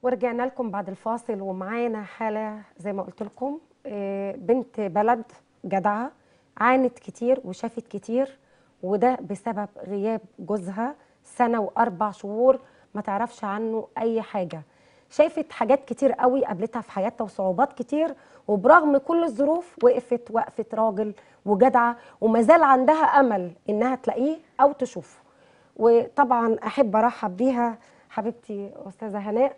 ورجعنا لكم بعد الفاصل ومعانا حالة زي ما قلت لكم آه، بنت بلد جدعة عانت كتير وشافت كتير وده بسبب غياب جوزها سنة وأربع شهور ما تعرفش عنه أي حاجة شافت حاجات كتير قوي قابلتها في حياتها وصعوبات كتير وبرغم كل الظروف وقفت وقفة راجل وجدعة وما زال عندها أمل إنها تلاقيه أو تشوفه وطبعا أحب أرحب بيها حبيبتي أستاذة هناء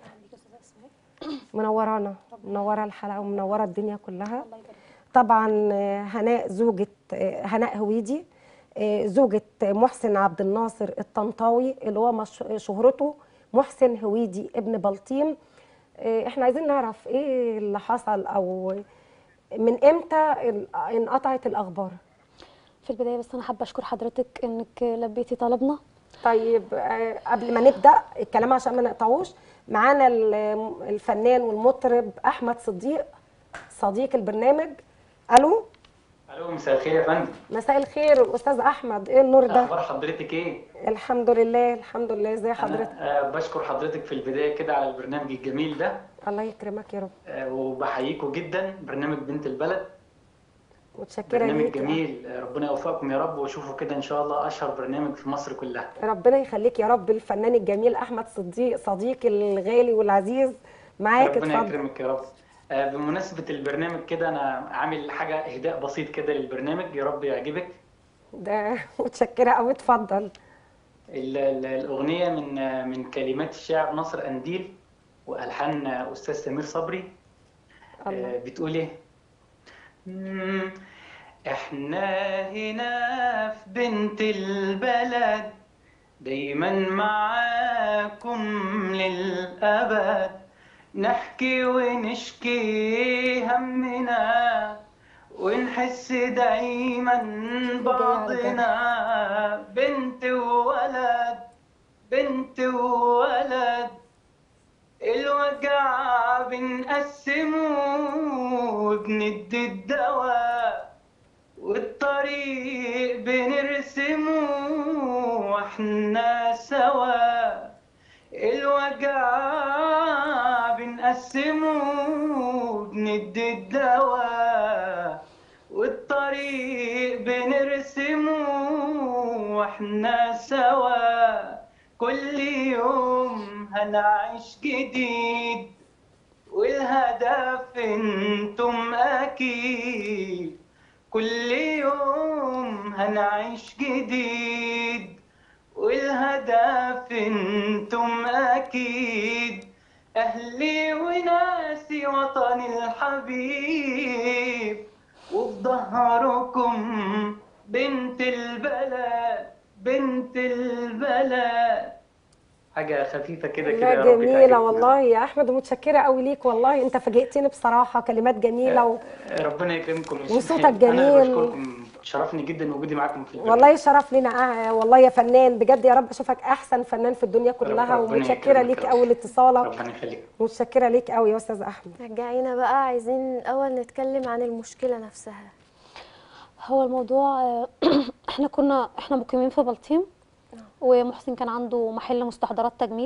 منورانا منوره الحلقه ومنوره الدنيا كلها طبعا آه، هناء زوجة آه، هناء هويدي آه، زوجة محسن عبد الناصر الطنطاوي اللي هو مش- شهرته محسن هويدي ابن بلطيم آه، احنا عايزين نعرف ايه اللي حصل او من امتى ال- انقطعت الاخبار في البداية بس أنا حابة أشكر حضرتك إنك لبيتي طلبنا طيب آه، قبل ما نبدا الكلام عشان ما نقطعوش معانا ال- الفنان والمطرب احمد صديق صديق البرنامج الو الو مساء الخير يا فندم مساء الخير استاذ احمد ايه النور ده اخبار حضرتك ايه الحمد لله الحمد لله ازي انا حضرتك آه، بشكر حضرتك في البدايه كده على البرنامج الجميل ده الله يكرمك يا رب آه، وبحييكوا جدا برنامج بنت البلد متشكره برنامج ليك جميل آه، ربنا يوفقكم يا رب وشوفوا كده ان شاء الله اشهر برنامج في مصر كلها ربنا يخليك يا رب الفنان الجميل احمد صديق صديقي الغالي والعزيز معاك ربنا اتفضل يكرمك يا رب آه، بمناسبه البرنامج كده انا عامل حاجه اهداء بسيط كده للبرنامج يا رب يعجبك ده متشكره قوي اتفضل ال- ال- الاغنيه من آه، من كلمات الشاعر ناصر قنديل والحان آه، استاذ سمير صبري الله آه، بتقول ايه مم، احنا هنا في بنت البلد دايما معاكم للأبد نحكي ونشكي همنا ونحس دايما بعضنا بنت وولد بنت وولد الوجع بنقسمه وبندي الدواء والطريق بنرسمه واحنا سوا الوجع بنقسمه وبندي الدواء والطريق بنرسمه واحنا سوا كل يوم هنعيش جديد والهدف انتم اكيد كل يوم هنعيش جديد والهدف انتم اكيد اهلي وناسي وطني الحبيب وفي ظهركم بنت البلد بنت البلد حاجة خفيفة كده كده يا لا رب جميله تعجبكم. والله يا احمد ومتشكره قوي ليك والله انت فاجئتني بصراحه كلمات جميله و... ربنا يكرمكم يا شيخ. وصوتك انا جميل. بشكركم شرفني جدا وجودي معاكم في البرنامج والله شرف لينا آه والله يا فنان بجد يا رب اشوفك احسن فنان في الدنيا كلها ربنا ومتشكره يكرمك ليك يا قوي رب. لاتصالك ربنا يخليك متشكره ليك قوي يا استاذ احمد رجعينا بقى عايزين الأول نتكلم عن المشكلة نفسها هو الموضوع آه، احنا كنا احنا مقيمين في بلطيم ومحسن كان عنده محل مستحضرات تجميل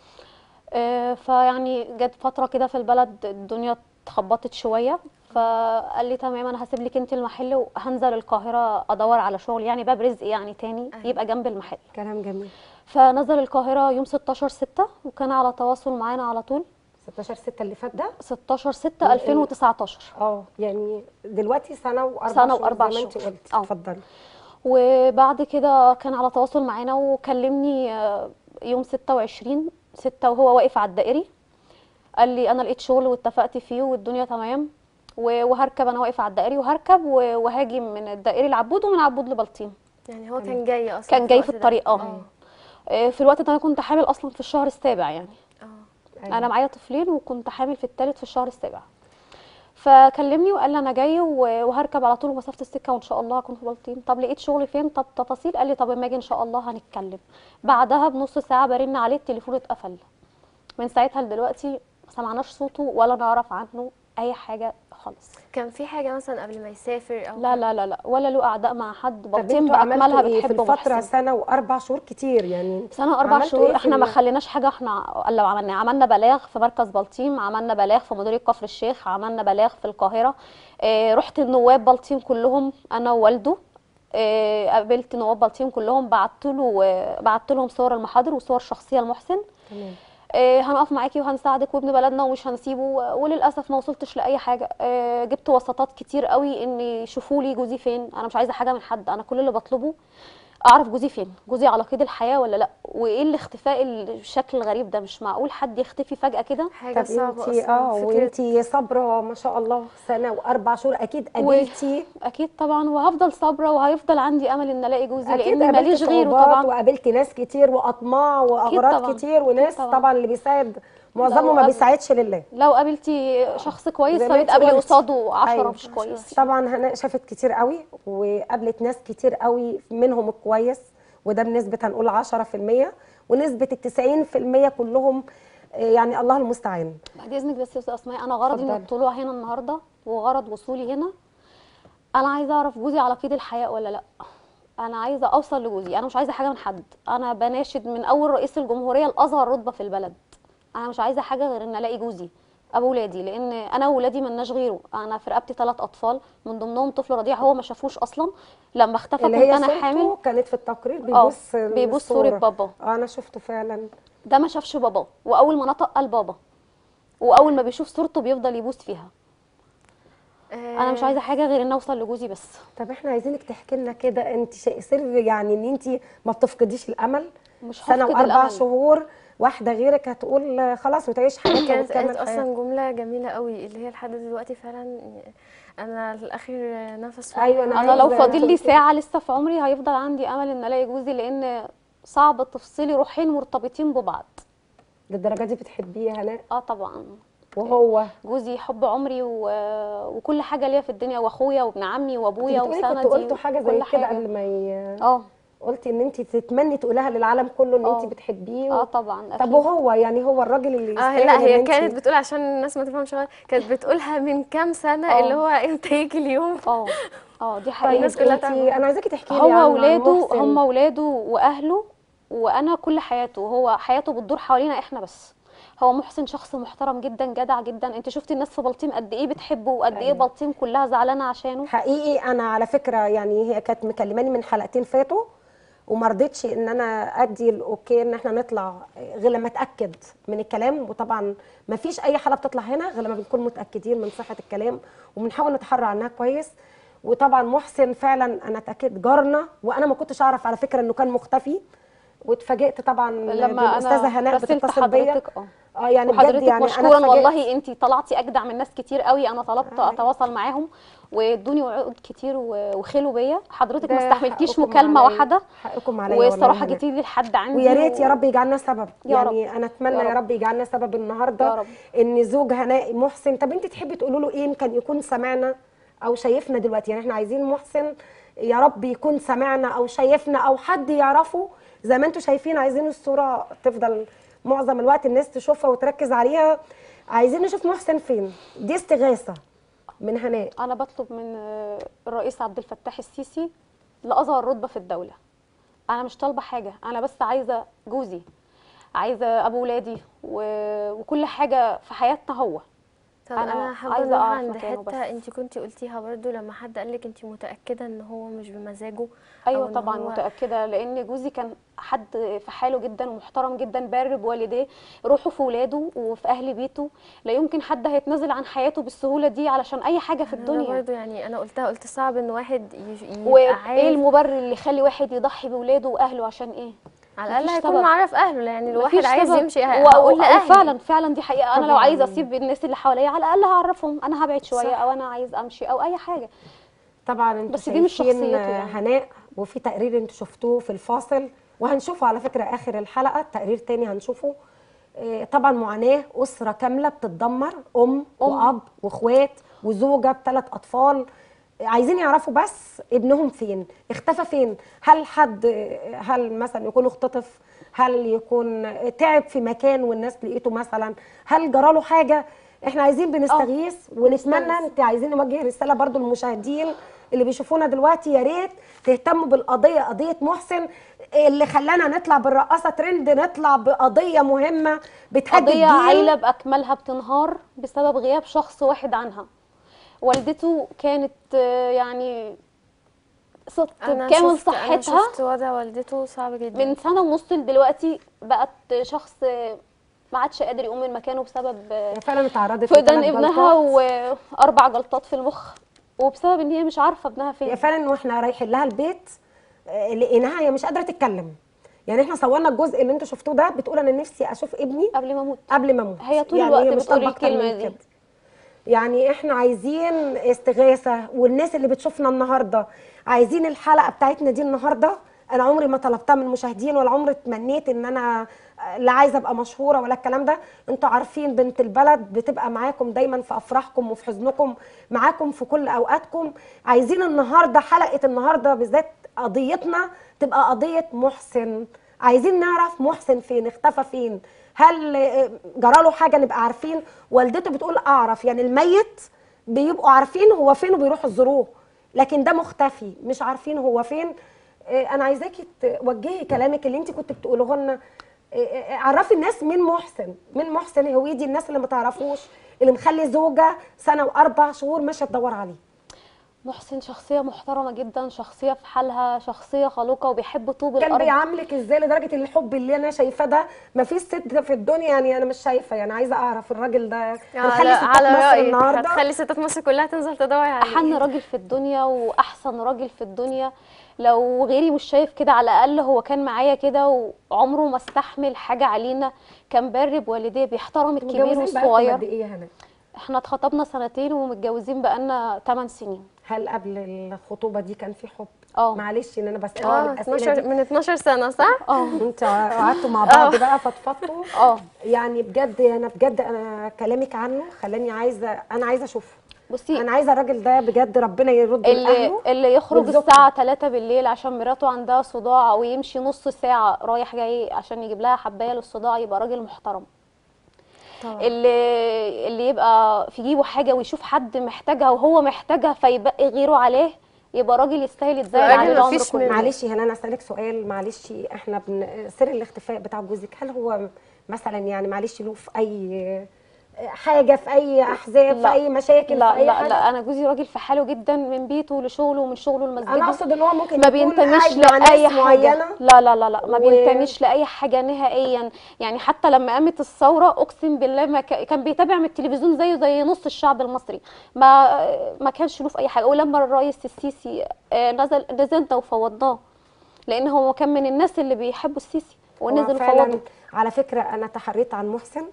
آه، فيعني جت فترة كده في البلد الدنيا اتخبطت شوية فقال لي تمام انا هسيب لك انت المحل وهنزل القاهرة ادور على شغل يعني باب رزق يعني تاني أيوة. يبقى جنب المحل كلام جميل فنزل القاهرة يوم 16 6 وكان على تواصل معانا على طول 16 6 اللي فات ده 16 6 2019 اه يعني دلوقتي سنه واربع سنة شهور وأربع زي ما انت شهور. قلت اه. اتفضلي وبعد كده كان على تواصل معانا وكلمني آه، يوم 26 6 وهو واقف على الدائري قال لي انا لقيت شغل واتفقت فيه والدنيا تمام و- وهركب انا واقف على الدائري وهركب و- وهاجي من الدائري لعبود ومن عبود لبلطيم يعني هو كان جاي أصلا كان جاي في الوقت ده. الطريق اه آه، في الوقت ده انا كنت حامل اصلا في الشهر السابع يعني اه أيوة. انا معايا طفلين وكنت حامل في الثالث في الشهر السابع فكلمني وقال لي انا جاي و- وهركب على طول مسافه السكه وان شاء الله هكون في بلطيم طب لقيت شغل فين طب تفاصيل قال لي طب اما اجي ان شاء الله هنتكلم بعدها بنص ساعه برن عليه التليفون اتقفل من ساعتها لدلوقتي ما سمعناش صوته ولا نعرف عنه اي حاجه خالص كان في حاجه مثلا قبل ما يسافر او لا لا لا لا ولا له اعداء مع حد طب بلطيم انتوا باكملها عملتوا ايه في بتحب الفتره محسن سنه واربع شهور كتير يعني سنة وأربع عملتوا شهور ايه في احنا ما ال- خليناش حاجة احنا لو عملنا عملنا بلاغ في مركز بلطيم عملنا بلاغ في مديرية كفر الشيخ عملنا بلاغ في القاهرة اه رحت النواب بلطيم كلهم أنا ووالده اه قابلت نواب بلطيم كلهم بعت له اه بعت لهم صور المحاضر وصور شخصية لمحسن تمام آه، هنقف معاكي وهنساعدك وابن بلدنا ومش هنسيبه و- وللاسف ما وصلتش لاي حاجه آه، جبت وساطات كتير قوي ان يشوفوا لي جوزي فين انا مش عايزه حاجه من حد انا كل اللي بطلبه اعرف جوزي فين جوزي على قيد الحياه ولا لا وايه الاختفاء الشكل الغريب ده مش معقول حد يختفي فجاه كده حاجه طب صعبه انتي اصلا اه فكرة وانتي صابره ما شاء الله سنه واربع شهور اكيد و- قابلتي اكيد طبعا وهفضل صابره وهيفضل عندي امل ان الاقي جوزي اكيد لان قابلتي ماليش غيره صعوبات طبعا وقابلتي ناس كتير واطماع واغراض طبعاً. كتير وناس طبعاً. طبعا اللي بيساعد معظمه ما قابل- بيساعدش لله لو قابلتي شخص كويس زي ما انتي فبتقابلي قلتي. قصاده 10 أيوة. مش كويس طبعا هناء شافت كتير قوي وقابلت ناس كتير قوي منهم الكويس وده بنسبه هنقول 10% ونسبه ال 90% كلهم آه، يعني الله المستعان بعد اذنك بس يا استاذ اسماء انا غرضي من اتفضلي. الطلوع هنا النهارده وغرض وصولي هنا انا عايزه اعرف جوزي على قيد الحياه ولا لا انا عايزه اوصل لجوزي انا مش عايزه حاجه من حد انا بناشد من اول رئيس الجمهوريه لاصغر رتبه في البلد انا مش عايزه حاجه غير ان الاقي جوزي ابو ولادي لان انا وولادي ملناش غيره انا في رقبتي ثلاث اطفال من ضمنهم طفل رضيع هو ما شافوش اصلا لما اختفى اللي كنت هي انا صورته حامل كانت في التقرير بيبص بيبص صورة الصورة. بابا. اه انا شفته فعلا ده ما شافش باباه واول ما نطق قال بابا واول ما بيشوف صورته بيفضل يبوس فيها انا مش عايزه حاجه غير ان اوصل لجوزي بس طب احنا عايزينك تحكي لنا كده انت شيء سر يعني ان انت ما بتفقديش الامل مش سنه هفقد واربع الأمل. شهور واحده غيرك هتقول آه، خلاص وتعيش حياتها كانت وتكمل قالت حياتها اصلا جمله جميله قوي اللي هي لحد دلوقتي فعلا انا الاخر نفس في أيوة، بقي. أنا انا لو عايزة- فاضل لي ساعه لسه في عمري هيفضل عندي امل ان الاقي جوزي لان صعب تفصلي روحين مرتبطين ببعض للدرجه دي بتحبيه يا هناء اه طبعا وهو جوزي حب عمري و... وكل حاجه ليا في الدنيا واخويا وابن عمي وابويا بتقولي وسندي كنت قلتوا حاجه زي وكل كده حاجة. قبل ما ي... اه قلتي ان انت تتمني تقولها للعالم كله ان آه. انت بتحبيه اه و... طبعا طب أكيد. وهو يعني هو الراجل اللي اه يستاهل لا إن هي انت- كانت بتقول عشان الناس ما تفهمش غلط كانت بتقولها من كام سنه اه. اللي هو امتى يجي اليوم اه اه دي طيب حقيقه الناس كلها انت تعرف. انا عايزاكي تحكي لي هو عن اولاده محسن. هم اولاده واهله وانا كل حياته هو حياته بتدور حوالينا احنا بس هو محسن شخص محترم جدا جدع جدا انت شفتي الناس في بلطيم قد ايه بتحبه وقد ايه أيوة. بلطيم كلها زعلانه عشانه حقيقي انا على فكره يعني هي كانت مكلماني من حلقتين فاتوا وما رضيتش ان انا ادي الاوكي ان احنا نطلع غير لما اتاكد من الكلام وطبعا ما فيش اي حاله بتطلع هنا غير لما بنكون متاكدين من صحه الكلام وبنحاول نتحرى عنها كويس وطبعا محسن فعلا انا اتاكدت جارنا وانا ما كنتش اعرف على فكره انه كان مختفي واتفاجئت طبعا لما بالاستاذه انا هناء راسلت بتتصل بيا حضرتك اه اه يعني بجد وحضرتك يعني مشكورا انا اتفاجئت. والله انت طلعتي اجدع من ناس كتير قوي انا طلبت آه. اتواصل معاهم وادوني وعود كتير و- وخلوا بيا حضرتك ما ده استحملتيش حقكم مكالمه عليا. واحده حقكم عليا والله والصراحه هناء. جيتي لي لحد عندي ويا ريت و- يا رب يجعلنا سبب يا يعني انا اتمنى يا يا رب. رب يجعلنا سبب النهارده يا رب. ان زوج هناء محسن طب انت تحبي تقولوا له ايه كان يكون سمعنا او شايفنا دلوقتي يعني احنا عايزين محسن يا رب يكون سمعنا او شايفنا او حد يعرفه زي ما انتم شايفين عايزين الصوره تفضل معظم الوقت الناس تشوفها وتركز عليها عايزين نشوف محسن فين دي استغاثه من هناء انا بطلب من آه، الرئيس عبد الفتاح السيسي لاصغر رتبه في الدوله انا مش طالبه حاجه انا بس عايزه جوزي عايزه ابو ولادي و... وكل حاجه في حياتنا هو طب أنا انا حابه عايزة نروح أعرف عند مكانه بس. حته انت كنتي قلتيها برضو لما حد قالك انت متاكده ان هو مش بمزاجه أو ايوه إن طبعا هو- متاكده لان جوزي كان حد في حاله جدا ومحترم جدا بار بوالديه روحه في ولاده وفي اهل بيته لا يمكن حد هيتنازل عن حياته بالسهوله دي علشان اي حاجه في أنا الدنيا برضو يعني انا قلتها قلت صعب ان واحد ي- يبقى وايه عارف المبرر اللي يخلي واحد يضحي بولاده واهله عشان ايه على الاقل مفيش هيكون سبب. معرف اهله يعني لو واحد مفيش عايز سبب. يمشي و- هقول و- لاهلي فعلا فعلا دي حقيقه انا لو طبعاً. عايزه اسيب الناس اللي حواليا على الاقل هعرفهم انا هبعد شويه صح. او انا عايز امشي او اي حاجه طبعا انتوا بس دي مش شايفين شخصيته يعني. هناء وفي تقرير انتوا شفتوه في الفاصل وهنشوفه على فكره اخر الحلقه تقرير تاني هنشوفه آه، طبعا معاناه اسره كامله بتتدمر ام, أم. واب واخوات وزوجه بثلاث اطفال عايزين يعرفوا بس ابنهم فين اختفى فين هل حد هل مثلا يكون اختطف هل يكون تعب في مكان والناس لقيته مثلا هل جراله حاجه احنا عايزين بنستغيث ونتمنى بنستغيث. انت عايزين نوجه رساله برضو للمشاهدين اللي بيشوفونا دلوقتي يا ريت تهتموا بالقضيه قضيه محسن اللي خلانا نطلع بالرقاصه ترند نطلع بقضيه مهمه بتهدي قضية الجيل عائلة بأكملها بتنهار بسبب غياب شخص واحد عنها والدته كانت آه، يعني ست انا بكامل شفت انا صحتها شفت وضع والدته صعب جدا من سنة ونص لدلوقتي بقت شخص آه، ما عادش قادر يقوم من مكانه بسبب آه، هي فعلا اتعرضت فقدان لثلاث ابنها جلطات. واربع جلطات في المخ وبسبب ان هي مش عارفه ابنها هي فين فعلا واحنا رايحين لها البيت آه، لقيناها هي مش قادره تتكلم يعني احنا صورنا الجزء اللي انتوا شفتوه ده بتقول انا نفسي اشوف ابني قبل ما اموت قبل ما اموت هي طول يعني الوقت هي مش بتقول طالبة أكتر من الكلمة دي. كده. يعني احنا عايزين استغاثه والناس اللي بتشوفنا النهارده عايزين الحلقه بتاعتنا دي النهارده انا عمري ما طلبتها من المشاهدين ولا عمري اتمنيت ان انا لا عايزه ابقى مشهوره ولا الكلام ده انتوا عارفين بنت البلد بتبقى معاكم دايما في افراحكم وفي حزنكم معاكم في كل اوقاتكم عايزين النهارده حلقه النهارده بالذات قضيتنا تبقى قضيه محسن عايزين نعرف محسن فين اختفى فين هل آه، جراله حاجه نبقى عارفين والدته بتقول اعرف يعني الميت بيبقوا عارفين هو فين وبيروحوا يزوروه لكن ده مختفي مش عارفين هو فين آه، انا عايزاكي توجهي كلامك اللي انت كنت بتقوله لنا آه، آه، عرفي الناس مين محسن مين محسن هويدي الناس اللي ما تعرفوش اللي مخلي زوجه سنه واربع شهور ماشيه تدور عليه محسن شخصيه محترمه جدا شخصيه في حالها شخصيه خلوقه وبيحب طوب كان الارض بيعاملك ازاي لدرجه الحب اللي انا شايفاه ده ما فيش ست في الدنيا يعني انا مش شايفه يعني عايزه اعرف الراجل ده هنخلي على, ستات على مصر رأيك النهارده هتخلي ستات مصر كلها تنزل تدور عليه احن راجل في الدنيا واحسن راجل في الدنيا لو غيري مش شايف كده على الاقل هو كان معايا كده وعمره ما استحمل حاجه علينا كان بر بوالديه بيحترم الكبير متجوزين بقالكم والصغير قد ايه يا هنا احنا اتخطبنا سنتين ومتجوزين بقالنا 8 سنين هل قبل الخطوبه دي كان في حب اه معلش ان انا بسالك اه الاسئله 12 دي من 12 سنه صح؟ اه انت قعدتوا مع بعض بقى فضفضتوا اه يعني بجد انا بجد انا كلامك عنه خلاني عايزه انا عايزه اشوفه بصي انا عايزه الراجل ده بجد ربنا يرد اللي لاهله اللي يخرج وتزوجته. الساعة 3 بالليل عشان مراته عندها صداع ويمشي نص ساعة رايح جاي عشان يجيب لها حباية للصداع يبقى راجل محترم طبعا اللي اللي يبقى في جيبه حاجة ويشوف حد محتاجها وهو محتاجها فيبقي غيره عليه يبقى راجل يستاهل يتزايد راجل عليه العمر مفيش كله منه. معلش هنا انا اسالك سؤال معلش احنا بن... سر الاختفاء بتاع جوزك هل هو مثلا يعني معلش له في اي حاجه في اي احزاب في لا. اي مشاكل لا في اي لا حاجه لا انا جوزي راجل في حاله جدا من بيته لشغله ومن شغله انا لمسجده اقصد ان هو ممكن ما يكون بينتميش قاعد مع لاي ناس حاجه معينه لا لا لا لا ما و- بينتميش لاي حاجه نهائيا يعني حتى لما قامت الثوره اقسم بالله ما ك- كان بيتابع من التلفزيون زيه زي نص الشعب المصري ما ما كانش له في اي حاجه ولما الرئيس السيسي آه، نزل نزلنا وفوضناه لان هو كان من الناس اللي بيحبوا السيسي هو ونزل فعلا وفوضه على فكره انا تحريت عن محسن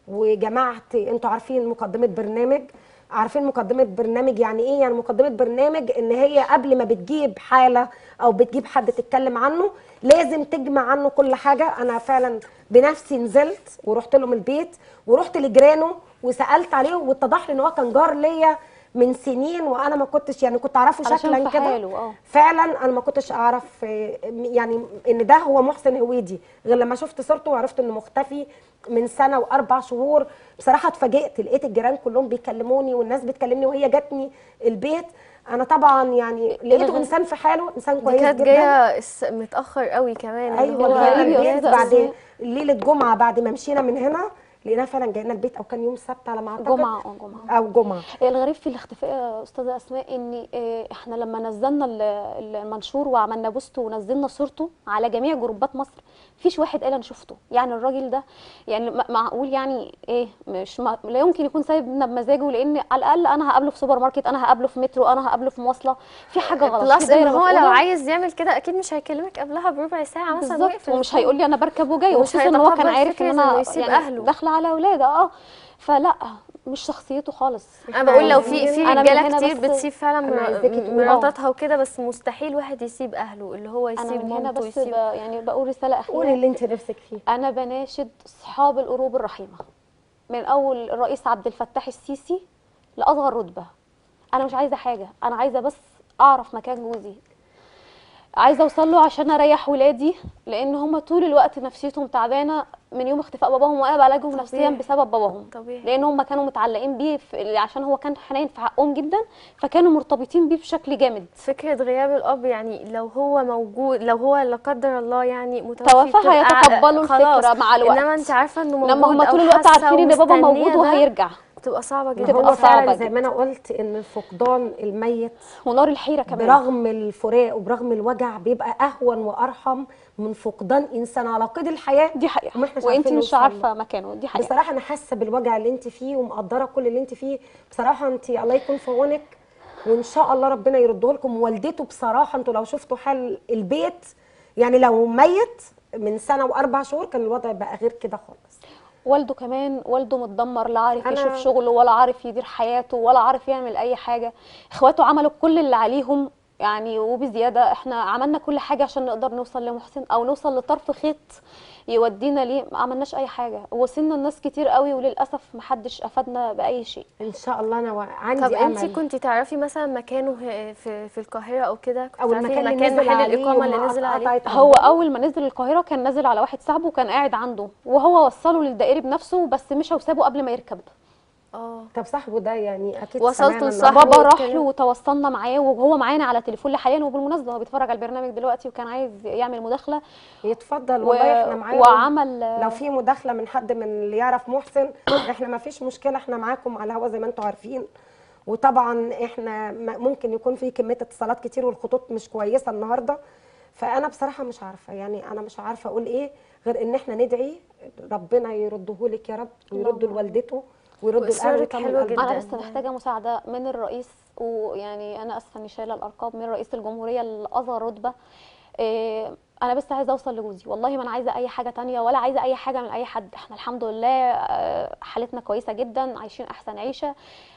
وجمعت انتوا عارفين مقدمه برنامج عارفين مقدمه برنامج يعني ايه يعني مقدمه برنامج ان هي قبل ما بتجيب حاله او بتجيب حد تتكلم عنه لازم تجمع عنه كل حاجه انا فعلا بنفسي نزلت ورحت له من البيت ورحت لجيرانه وسالت عليه واتضح لي ان هو كان جار ليا من سنين وانا ما كنتش يعني كنت اعرفه علشان شكلا في كده حاله، اه. فعلا انا ما كنتش اعرف آه، يعني ان ده هو محسن هويدي غير لما شفت صورته وعرفت انه مختفي من سنه واربع شهور بصراحه اتفاجئت لقيت الجيران كلهم بيكلموني والناس بتكلمني وهي جاتني البيت انا طبعا يعني لقيته الغ- انسان في حاله انسان دي كويس كانت جدا جايه الس- متاخر قوي كمان اللي ايوه هو الغريب جاينا يا البيت أستاذة بعد أسماء. ليله جمعه بعد ما مشينا من هنا لقيناه فعلا جاينا البيت او كان يوم السبت على ما اعتقد جمعه اه جمعه او جمعه الغريب في الاختفاء يا استاذه اسماء ان آه، احنا لما نزلنا ال- ال- المنشور وعملنا بوست ونزلنا صورته على جميع جروبات مصر مفيش واحد قال انا شفته يعني الراجل ده يعني م- معقول يعني ايه مش ما لا يمكن يكون سايبنا بمزاجه لان على الاقل انا هقابله في سوبر ماركت انا هقابله في مترو انا هقابله في مواصله في حاجه غلط في بلس ان دايرة هو لو مفقودة. عايز يعمل كده اكيد مش هيكلمك قبلها بربع ساعه مثلا بالظبط ويقفل ومش الفون. هيقول لي انا بركب وجاي ومش وخصوصا ان هو كان هيتقبل عارف فكرة ان إنه انا يسيب يعني أهله. داخله على اولاده اه فلا مش شخصيته خالص انا بقول لو في في عايزين- أنا من رجاله هنا كتير بس- بتسيب فعلا أنا مر- عايزاكي تقولي- مراتاتها وكده بس مستحيل واحد يسيب اهله اللي هو انا يسيب من هنا مامته بس ب... يسيب يعني بقول رساله قولي اخيره اللي انت نفسك فيه انا بناشد اصحاب القلوب الرحيمه من اول الرئيس عبد الفتاح السيسي لاصغر رتبه انا مش عايزه حاجه انا عايزه بس اعرف مكان جوزي عايزه اوصل له عشان اريح ولادي لان هم طول الوقت نفسيتهم تعبانه من يوم اختفاء باباهم وانا بعالجهم طبيعي. نفسيا بسبب باباهم طبيعي. لان هم كانوا متعلقين بيه في عشان هو كان حنين في حقهم جدا فكانوا مرتبطين بيه بشكل جامد فكرة غياب الأب يعني لو هو موجود لو هو لا قدر الله يعني متوفي توفى بتبقى هيتقبلوا خلاص. الفكرة مع الوقت. إنما أنت عارفة إنه موجود لما هم أو طول الوقت حاسة عارفين ان بابا موجود ومستنية ده، وهيرجع بتبقى صعبة جدا بتبقى هو فعلا صعبة زي ما انا قلت ان فقدان الميت ونار الحيره كمان برغم الفراق وبرغم الوجع بيبقى اهون وارحم من فقدان انسان على قيد الحياه دي حقيقه وما احناش وانت عارفين مش نوصل له. عارفه مكانه دي حقيقه بصراحه انا حاسه بالوجع اللي انت فيه ومقدره كل اللي انت فيه بصراحه انت الله يكون في عونك وان شاء الله ربنا يرده لكم والدته بصراحه انتوا لو شفتوا حال البيت يعني لو ميت من سنه واربع شهور كان الوضع بقى غير كده خالص والده كمان والده متدمر لا عارف أنا- يشوف شغله ولا عارف يدير حياته ولا عارف يعمل اي حاجه اخواته عملوا كل اللي عليهم يعني وبزياده احنا عملنا كل حاجه عشان نقدر نوصل لمحسن او نوصل لطرف خيط يودينا ليه ما عملناش اي حاجه وصلنا الناس كتير قوي وللاسف محدش افادنا باي شيء ان شاء الله انا و- عندي طب امل انت كنت تعرفي مثلا مكانه ه- في في القاهرة او كده كنت او تعرفي المكان اللي مكان نزل محل عليه الإقامة اللي وما نزل عليه قطعت هو أخباره. اول ما نزل القاهره كان نازل على واحد صاحبه وكان قاعد عنده وهو وصله للدائري بنفسه بس مشى وسابه قبل ما يركب اه طب صاحبه ده يعني اكيد وصلتوا سمعنا إن لصاحبه؟ بابا راح واتكلم- له وتواصلنا معاه وهو معانا على تليفون حاليا وبالمناسبه هو بيتفرج على البرنامج دلوقتي وكان عايز يعمل مداخله يتفضل و... والله احنا معاكم وعمل لو في مداخله من حد من اللي يعرف محسن احنا ما فيش مشكله احنا معاكم على الهوا زي ما انتم عارفين وطبعا احنا م- ممكن يكون في كميه اتصالات كتير والخطوط مش كويسه النهارده فانا بصراحه مش عارفه يعني انا مش عارفه اقول ايه غير ان احنا ندعي ربنا يرده لك يا رب ويرده لوالدته ويرده الاهل وإصرارك ويطمن حلوة قلبه. جدا. انا بس محتاجه مساعده من الرئيس ويعني انا اسفه اني شايله الارقام من رئيس الجمهوريه الاصغر رتبه إيه انا بس عايزه اوصل لجوزي والله ما انا عايزه اي حاجه تانية ولا عايزه اي حاجه من اي حد احنا الحمد لله آه، حالتنا كويسه جدا عايشين احسن عيشه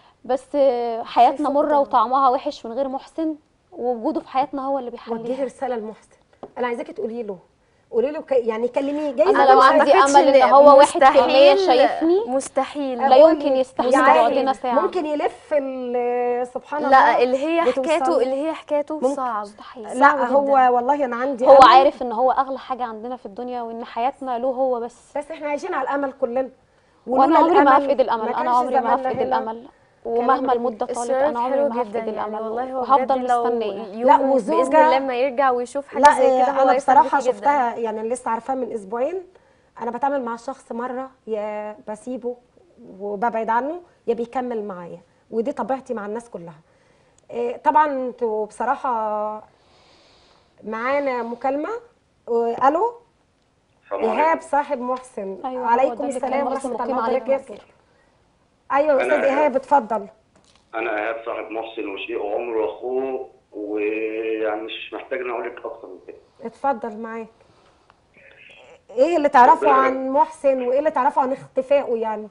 بس آه، حياتنا شايفة مره كده. وطعمها وحش من غير محسن ووجوده في حياتنا هو اللي وجهي بيحليها رساله لمحسن انا عايزاكي تقولي له قولي له ك... يعني كلميه جايز أنا لو يكون عندي شايف- أمل إن هو واحد في المية مستحيل- شايفني، مستحيل لا أقول يمكن لك يستحمل يعني يقعدنا ساعة. ممكن يلف ال- سبحان الله لا اللي هي بتوصل. حكاته اللي هي حكاته ممكن. صعب مستحيل. لا صعب هو جداً. والله انا عندي هو أمل. عارف ان هو اغلى حاجه عندنا في الدنيا وان حياتنا له هو بس بس احنا عايشين على الامل كلنا وانا ولولا عمري ما الأمل هفقد الامل ما انا كانش عمري ما زماننا هفقد هنا. الامل ومهما جميل. المده طالت إصرارك انا عمري حلو ما هفقد جدا يعني الامل والله هو وهفضل بجد لو مستنيه يوم لا، باذن وزوجة- الله لما يرجع ويشوف حاجه لا زي كده إيه، هو انا يفرح بصراحه بيكي جداً. شفتها يعني أنا لسه عارفاها من اسبوعين انا بتعامل مع شخص مره يا بسيبه وببعد عنه يا بيكمل معايا ودي طبيعتي مع الناس كلها إيه، طبعا انتوا بصراحه معانا مكالمه و- الو السلام ايهاب عليكم صاحب محسن أيوة، هو عليكم ده اللي كان السلام برضه ورحمه مقيم الله عليكم وبركاته مصر. ايوه أنا استاذ إيهاب. ايهاب اتفضل انا ايهاب صاحب محسن وشيء عمره اخوه ويعني مش محتاج ان اقول لك اكتر من كده اتفضل معاك ايه اللي تعرفه ربنا عن محسن وايه اللي تعرفه عن اختفائه يعني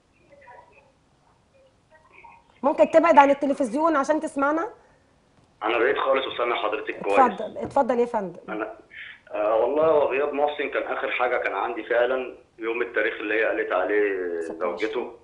ممكن تبعد عن التلفزيون عشان تسمعنا انا بعيد خالص وسامع حضرتك كويس اتفضل اتفضل يا فندم انا آه والله هو غياب محسن كان اخر حاجه كان عندي فعلا يوم التاريخ اللي هي قالت عليه زوجته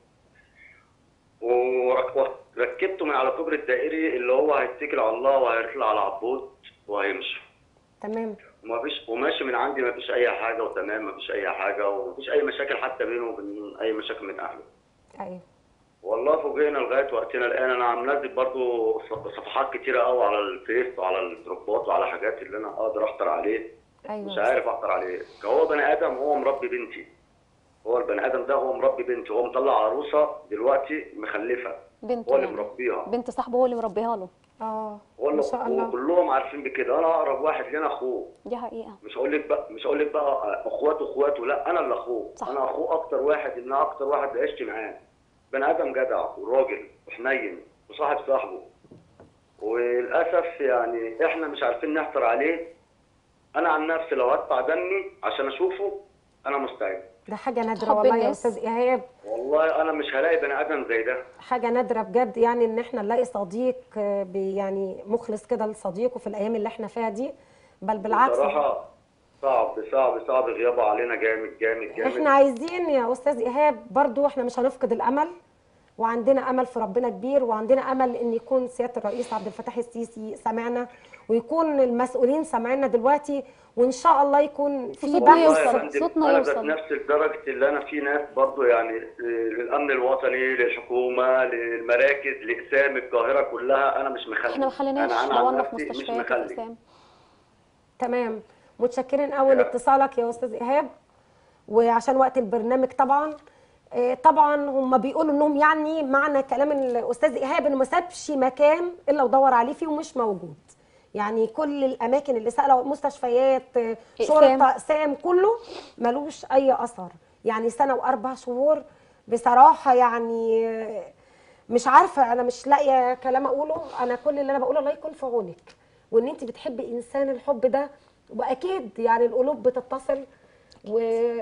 ورك- وركبته من على كوبري الدائري اللي هو هيتكل على الله وهيطلع على عبود وهيمشي تمام وما فيش وماشي من عندي ما فيش اي حاجه وتمام ما فيش اي حاجه وما فيش اي مشاكل حتى بينه وبين اي مشاكل من اهله ايوه والله فوجئنا لغايه وقتنا الان انا عم نزل برضو صف- صفحات كتيره قوي على الفيس وعلى الجروبات وعلى حاجات اللي انا اقدر احضر عليه مش ايوه عارف احضر عليه هو بني ادم هو مربي بنتي هو البني ادم ده هو مربي بنتي هو مطلع عروسه دلوقتي مخلفه بنته هو اللي يعني. مربيها بنت صاحبه هو اللي مربيها له اه هو ما اللي شاء الله وكلهم عارفين بكده انا اقرب واحد لنا اخوه دي حقيقه مش هقول لك بقى مش هقول لك بقى اخواته اخواته لا انا اللي اخوه صح. انا اخوه اكتر واحد ان اكتر واحد عشت معاه بني ادم جدع وراجل وحنين وصاحب صاحبه وللاسف يعني احنا مش عارفين نحضر عليه انا عن نفسي لو هدفع دمي عشان اشوفه انا مستعد ده حاجه نادره حب والله يا الناس. استاذ ايهاب والله انا مش هلاقي بني ادم زي ده حاجه نادره بجد يعني ان احنا نلاقي صديق آه، بي- يعني مخلص كده لصديقه في الايام اللي احنا فيها دي بل بالعكس بصراحه صعب صعب صعب غيابه علينا جامد جامد جامد احنا عايزين يا استاذ ايهاب برضو احنا مش هنفقد الامل وعندنا امل في ربنا كبير وعندنا امل ان يكون سياده الرئيس عبد الفتاح السيسي سمعنا ويكون المسؤولين سامعيننا دلوقتي وان شاء الله يكون في صوتنا بحث يوصل. والله يا فندم، صوتنا انا ذات يوصل. نفسي لدرجه اللي انا في ناس برضو يعني للامن الوطني للحكومه للمراكز لاقسام القاهره كلها انا مش مخلي احنا ما خليناش أنا- أنا عن دورنا في نفسي مش مستشفيات مخلي. الاسام تمام متشكرين قوي يا. لاتصالك يا استاذ ايهاب وعشان وقت البرنامج طبعا آه، طبعا هم بيقولوا انهم يعني معنى كلام الاستاذ ايهاب انه ما سابش مكان الا ودور عليه فيه ومش موجود يعني كل الاماكن اللي سالوا مستشفيات آه، إقسام. شرطه اقسام كله ملوش اي اثر يعني سنه واربع شهور بصراحه يعني آه، مش عارفه انا مش لاقيه كلام اقوله انا كل اللي انا بقوله الله يكون في عونك وان انت بتحبي انسان الحب ده واكيد يعني القلوب بتتصل و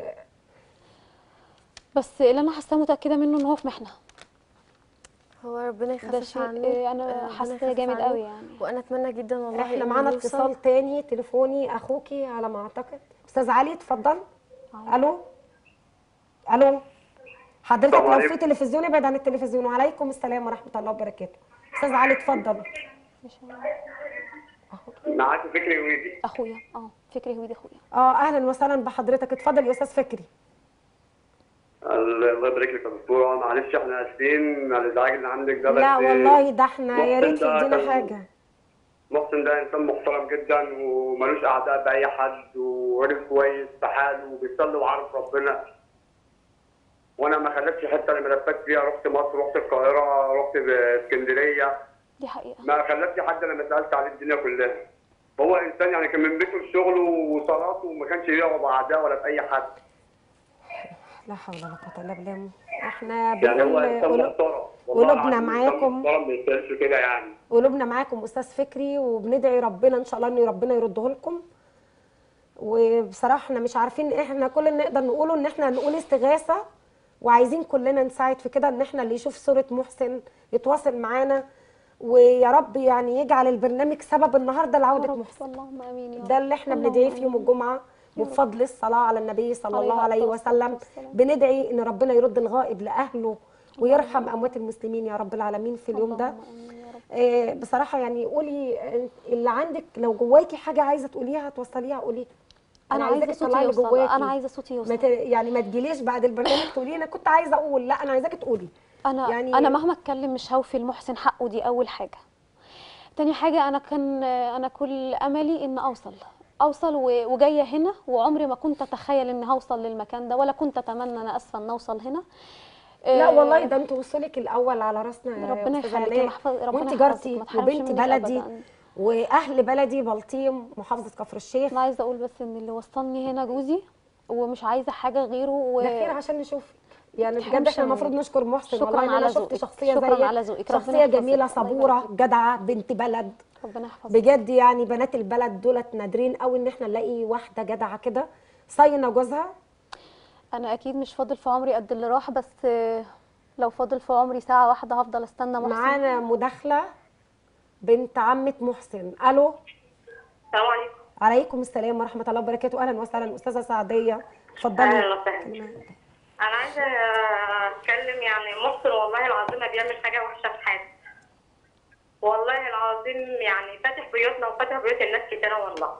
بس اللي انا حاساه متاكده منه ان هو في محنه هو ربنا ده يخفف شيء عنه آه، انا ربنا حاساه يخفف جامد عنه. قوي يعني وانا اتمنى جدا والله احنا إنه معانا يوصل. اتصال تاني تليفوني اخوكي على ما اعتقد استاذ علي اتفضل الو الو حضرتك السلام لو عليكم. في تلفزيون ابعد عن التلفزيون وعليكم السلام ورحمه الله وبركاته استاذ علي اتفضل معاك فكري ويدي اخويا اه فكري هويدي اخويا اه اهلا وسهلا بحضرتك اتفضل يا استاذ فكري الله يبارك لك يا دكتوره معلش احنا اسفين على الازعاج اللي عندك ده لا بس والله ده احنا يا محسن ريت ده يدينا كان- حاجه محسن ده انسان محترم جدا وملوش اعداء باي حد وراجل كويس في حاله وبيصلي وعارف ربنا وانا ما خليتش حته الملفات فيها رحت مصر رحت القاهره رحت اسكندريه دي حقيقه ما خلتش حد لما سالت عليه الدنيا كلها هو انسان يعني كان من بيته لشغله وصلاته وما كانش يقعد اعداء ولا في اي حد لا حول ولا قوه الا بالله احنا يعني هو بنقول انسان قلوب- محترم والله قلوبنا العظيم إنسان معاكم. محترم ما يستاهلش كده يعني قلوبنا معاكم استاذ فكري وبندعي ربنا ان شاء الله ان ربنا يرده لكم وبصراحه احنا مش عارفين احنا كل اللي نقدر نقوله ان احنا نقول استغاثه وعايزين كلنا نساعد في كده ان احنا اللي يشوف صوره محسن يتواصل معانا ويا رب يعني يجعل البرنامج سبب النهارده يا لعوده رب محسن اللهم امين يا رب ده اللي احنا اللهم بندعيه في يوم آمين. الجمعه وبفضل الصلاه على النبي صلى عليه الله عليه أفضل الصلاة وسلم والسلام. بندعي ان ربنا يرد الغائب لاهله ويرحم اموات المسلمين يا رب العالمين في اليوم ده اللهم آمين يا رب. آه، بصراحه يعني قولي آه، اللي عندك لو جواكي حاجه عايزه تقوليها توصليها قوليها انا عايزاكي عايزه صوتي تطلعي اللي يوصل جواكي. انا عايزه صوتي ما يوصل ت... يعني ما تجيليش بعد البرنامج تقولي انا كنت عايزه اقول لا انا عايزاكي تقولي انا يعني- يعني انا مهما اتكلم مش هوفي المحسن حقه دي اول حاجه تاني حاجه انا كان انا كل املي ان اوصل اوصل و- وجايه هنا وعمري ما كنت اتخيل ان هوصل للمكان ده ولا كنت اتمنى انا اسفه ان اوصل هنا لا آه، والله ده انت وصولك الاول على راسنا يا ربنا أستاذة يخليكي، آلاء. محفظ- ربنا وانت يحفظك، جارتي ما تحرمش وبنت منك بلدي أبداً. واهل بلدي بلطيم محافظه كفر الشيخ انا عايزه اقول بس ان اللي وصلني هنا جوزي ومش عايزه حاجه غيره و... ده خير عشان نشوفك يعني بجد تحرمش احنا المفروض منك. نشكر محسن شكراً والله ان انا على شفت ذوقك. شخصيه شكراً زيك على ذوقك. ربنا شخصيه يحفظك. جميله الله يبارك صبوره فيك. جدعه بنت بلد ربنا يحفظك بجد يعني بنات البلد دولت نادرين قوي ان احنا نلاقي واحده جدعه كده صاينه جوزها انا اكيد مش فاضل في عمري قد اللي راح بس آه، لو فاضل في عمري ساعه واحده هفضل استنى محسن معانا مداخله بنت عمه محسن الو السلام عليكم عليكم السلام ورحمه الله وبركاته اهلا وسهلا استاذه سعديه اتفضلي اهلا وسهلا انا عايزه اتكلم يعني محسن والله العظيم ما بيعمل حاجه وحشه في حياته والله العظيم يعني فاتح بيوتنا وفاتح بيوت الناس كتيره والله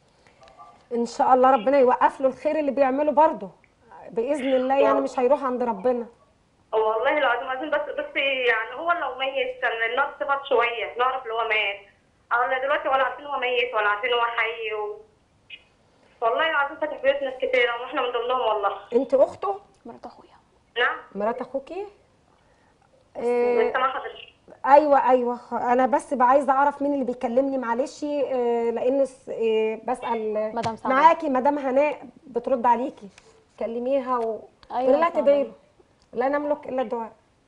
ان شاء الله ربنا يوقف له الخير اللي بيعمله برضه باذن الله يعني مش هيروح عند ربنا والله العظيم عظيم بس بس يعني هو لو ميت كان النار صفت شويه نعرف اللي هو مات انا دلوقتي ولا عارفين هو ميت ولا عارفين هو حي و... والله العظيم فاتح بيوت ناس كتيره واحنا من ضمنهم والله انت اخته مرات اخويا نعم مرات اخوكي إيه لسه ما حضرتش ايوه ايوه انا بس بقى عايزه اعرف مين اللي بيكلمني معلش إيه لان س- إيه بسال مدام سعدية. معاكي مدام هناء بترد عليكي كلميها و أيوة لا سعدية. تدعي له لا نملك الا الدعاء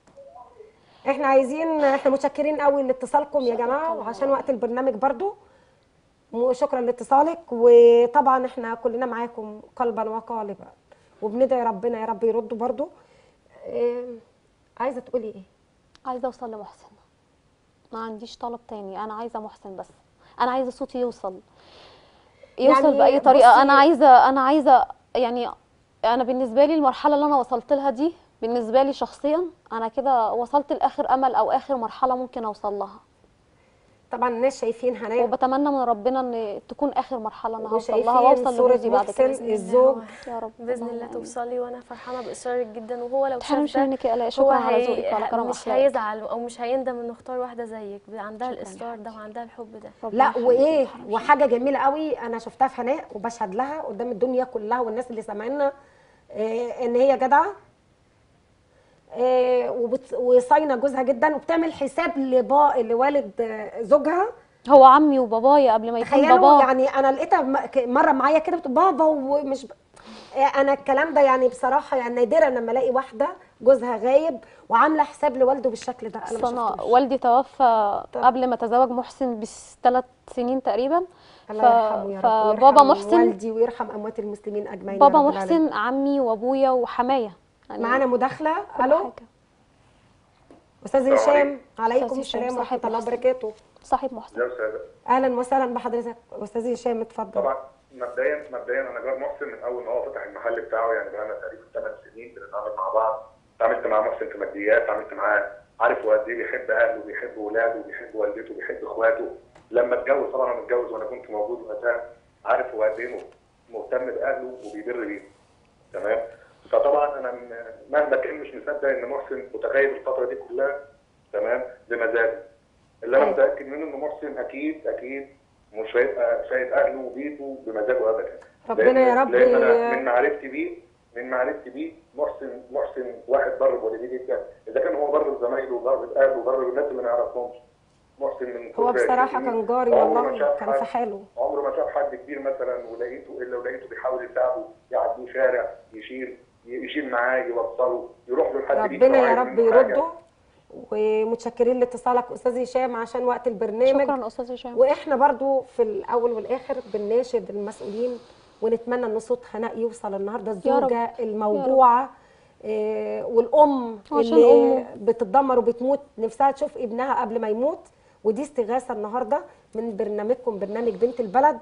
احنا عايزين احنا متشكرين قوي لاتصالكم يا جماعه وعشان وقت البرنامج برضو وشكرا لاتصالك وطبعا احنا كلنا معاكم قلبا وقالبا وبندعي ربنا يا رب يرده برضو إيه عايزه تقولي ايه عايزه اوصل لمحسن ما عنديش طلب تاني انا عايزه محسن بس انا عايزه صوتي يوصل يوصل يعني باي طريقه بصي- انا عايزه انا عايزه يعني انا بالنسبه لي المرحله اللي انا وصلت لها دي بالنسبه لي شخصيا انا كده وصلت لاخر امل او اخر مرحله ممكن اوصل لها طبعا الناس شايفين هناء وبتمنى من ربنا ان تكون اخر مرحله انا هوصل لها وشايفين واوصل صورة لجوزي بعد كده محسن بإذن الله. الزوج يا رب باذن اللهم الله آمين. توصلي وانا فرحانه باصرارك جدا وهو لو تحرمش شاف ده منك يا الاء هو شكرا على هي- ذوقك وعلى كرم مش اخلاقك هيزعل او مش هيندم انه اختار واحده زيك عندها شكراً يا الاصرار ده حبيبتي. وعندها الحب ده ربنا لا يخليكي وايه ويحرمش وحاجه جميله قوي انا شفتها في هناء وبشهد لها قدام الدنيا كلها والناس اللي سامعينا إيه ان هي جدعه إيه وبت- وصاينه جوزها جدا وبتعمل حساب لبا لوالد آه، زوجها هو عمي وبابايا قبل ما يكون تخيلوا بابا يعني انا لقيتها م- ك- مره معايا كده بتقول بابا ومش ب... إيه انا الكلام ده يعني بصراحه يعني نادرا لما الاقي واحده جوزها غايب وعامله حساب لوالده بالشكل ده انا أصل ما انا شفتوش. والدي توفى طب. قبل ما تزوج محسن بثلاث سنين تقريبا الله ف- يرحمه يا رب فبابا ويرحم محسن والدي ويرحم اموات المسلمين اجمعين يا بابا رب العالمين. محسن عمي وابويا وحمايا يعني معانا مداخله كل الو حاجة. استاذ السلام هشام عليكم أستاذ هشام، السلام ورحمه صاحب الله محسن. وبركاته صاحب محسن يا استاذ اهلا وسهلا بحضرتك استاذ هشام اتفضل طبعا مبدئيا مبدئيا انا جار محسن من اول ما هو فتح المحل بتاعه يعني بقالنا تقريبا ثمان سنين بنتعامل مع بعض اتعاملت مع محسن في ماديات اتعاملت معاه عارف هو قد ايه بيحب اهله بيحب ولاده بيحب والدته بيحب اخواته لما اتجوز طبعا انا متجوز وانا كنت موجود وقتها عارف هو قد ايه مهتم باهله وبيبر بيهم تمام فطبعا انا م- مهما كان مش مصدق ان محسن متغيب الفتره دي كلها تمام بمزاجه اللي انا أيوة. متاكد منه ان محسن اكيد اكيد مش هيبقى سايب اهله وبيته بمزاجه ابدا ربنا لأن- يا رب لان ي- انا من معرفتي بيه من معرفتي بيه محسن محسن واحد بر بوالديه جدا اذا كان هو بر بزمايله وبر باهله وبر بالناس اللي ما يعرفهمش محسن من هو كتر بصراحه الجميل. كان جاري عمره ما والله شاف كان في حد- حاله عمره ما شاف حد كبير مثلا ولقيته الا ولقيته بيحاول يساعده يعديه شارع يشيل يشيل معاه يوصله يروح له لحد بيته ربنا لو يا عايز رب منه حاجة. يرده ومتشكرين لاتصالك استاذ هشام عشان وقت البرنامج شكرا استاذ هشام واحنا برضو في الاول والاخر بنناشد المسؤولين ونتمنى ان صوت هناء يوصل النهارده الزوجه الموجوعه آه، والام عشان اللي أمه. بتتدمر وبتموت نفسها تشوف ابنها قبل ما يموت ودي استغاثه النهارده من برنامجكم برنامج بنت البلد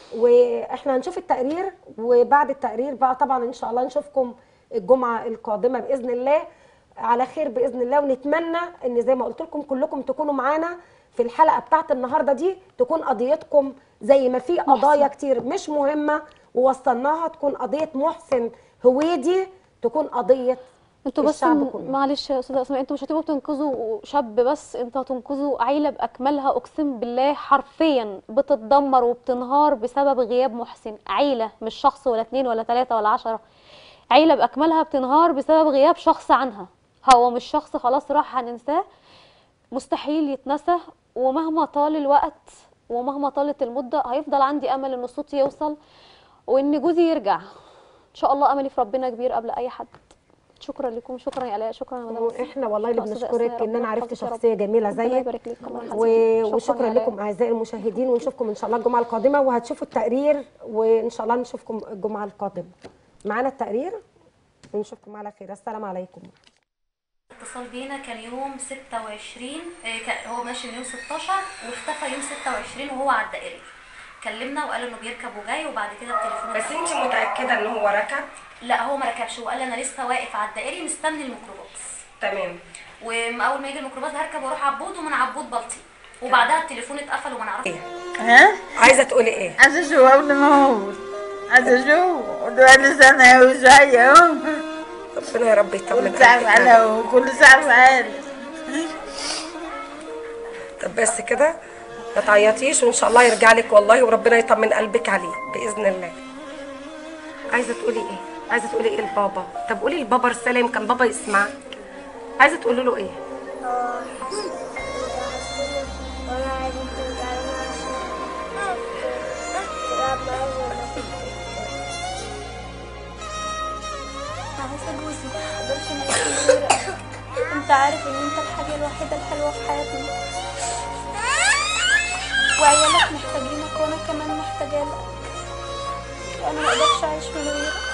واحنا هنشوف التقرير وبعد التقرير بقى طبعا ان شاء الله نشوفكم الجمعه القادمه باذن الله على خير باذن الله ونتمنى ان زي ما قلت لكم كلكم تكونوا معانا في الحلقه بتاعت النهارده دي تكون قضيتكم زي ما في قضايا كتير مش مهمه ووصلناها تكون قضيه محسن هويدي تكون قضيه انتوا بس الشعب م- كله. معلش يا استاذه اسماء انتوا مش هتبقوا بتنقذوا شاب بس انتوا هتنقذوا عيله باكملها اقسم بالله حرفيا بتتدمر وبتنهار بسبب غياب محسن عيله مش شخص ولا اتنين ولا تلاته ولا عشره عيله باكملها بتنهار بسبب غياب شخص عنها هو مش شخص خلاص راح هننساه مستحيل يتنسى ومهما طال الوقت ومهما طالت المده هيفضل عندي امل ان صوتي يوصل وان جوزي يرجع ان شاء الله املي في ربنا كبير قبل اي حد شكرا لكم شكرا يا الاء شكرا يا مدام احنا والله اللي أستاذة بنشكرك أسماء، ان انا ربنا عرفت يحفظك يا رب. شخصيه جميله ربنا زيك يبارك لك الله و... يحفظك. وشكرا شكراً يا آلاء. لكم اعزائي المشاهدين ونشوفكم ان شاء الله الجمعه القادمه وهتشوفوا التقرير وان شاء الله نشوفكم الجمعه القادمه معانا التقرير ونشوفكم على خير السلام عليكم اتصل بينا كان يوم 26 آه، كان- هو ماشي من يوم 16 واختفى يوم 26 وهو على الدائري كلمنا وقال انه بيركب وجاي وبعد كده التليفون بس اتقطع. انت متاكده ان هو ركب لا هو ما ركبش هو قال انا لسه واقف على الدائري مستني الميكروباص تمام واول ما يجي الميكروباص هركب واروح عبود ومن عبود بلطي وبعدها التليفون اتقفل وما نعرفش ها؟ عايزه تقولي ايه عايزة اشوف قبل ما اموت عايزة اشوف ودلوقتي سنة وشوية اهو ربنا يا رب يطمن كل ساعة قلبك. معانا وكل ساعة معانا طب بس كده ما تعيطيش وان شاء الله يرجع لك والله وربنا يطمن قلبك عليه باذن الله عايزه تقولي ايه عايزه تقولي ايه لبابا طب قولي لبابا رساله يمكن بابا يسمع عايزه تقولي له ايه وانا عايزة ترجعي عشان تلعب معايا ولا عايزه جوزي ما اقدرش نعيش من غيرك انت عارف ان انت الحاجه الوحيده الحلوه في حياتنا وعيالك محتاجينك وانا كمان محتاجه لك انا ما اقدرش اعيش من غيرك